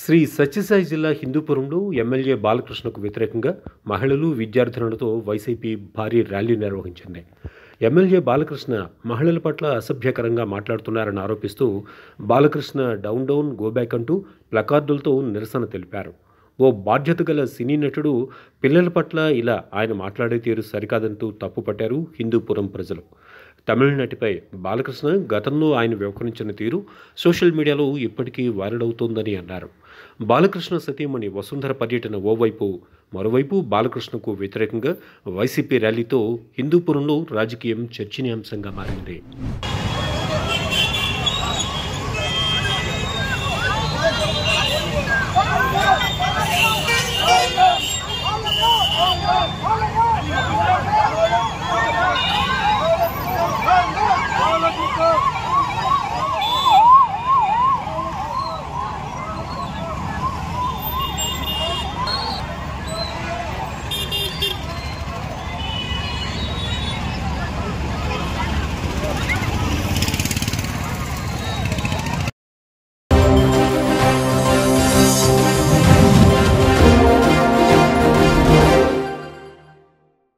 శ్రీ సత్యసాయి జిల్లా హిందూపురంలో ఎమ్మెల్యే బాలకృష్ణకు వ్యతిరేకంగా మహిళలు విద్యార్థినులతో వైసీపీ భారీ ర్యాలీ నిర్వహించింది ఎమ్మెల్యే బాలకృష్ణ మహిళల పట్ల అసభ్యకరంగా మాట్లాడుతున్నారని ఆరోపిస్తూ బాలకృష్ణ డౌన్ డౌన్ గోబ్యాక్ అంటూ ప్లకార్డులతో నిరసన తెలిపారు ఓ బాధ్యత గల సినీ నటుడు పిల్లల పట్ల ఇలా ఆయన మాట్లాడే తీరు సరికాదంటూ తప్పుపట్టారు హిందూపురం ప్రజలు తమిళ నటిపై బాలకృష్ణ గతంలో ఆయన వ్యవహరించిన తీరు సోషల్ మీడియాలో ఇప్పటికీ వైరల్ అవుతోందని అన్నారు బాలకృష్ణ సతీమణి వసుంధర పర్యటన ఓవైపు మరోవైపు బాలకృష్ణకు వ్యతిరేకంగా వైసీపీ ర్యాలీతో హిందూపురంలో రాజకీయం చర్చనీయాంశంగా మారింది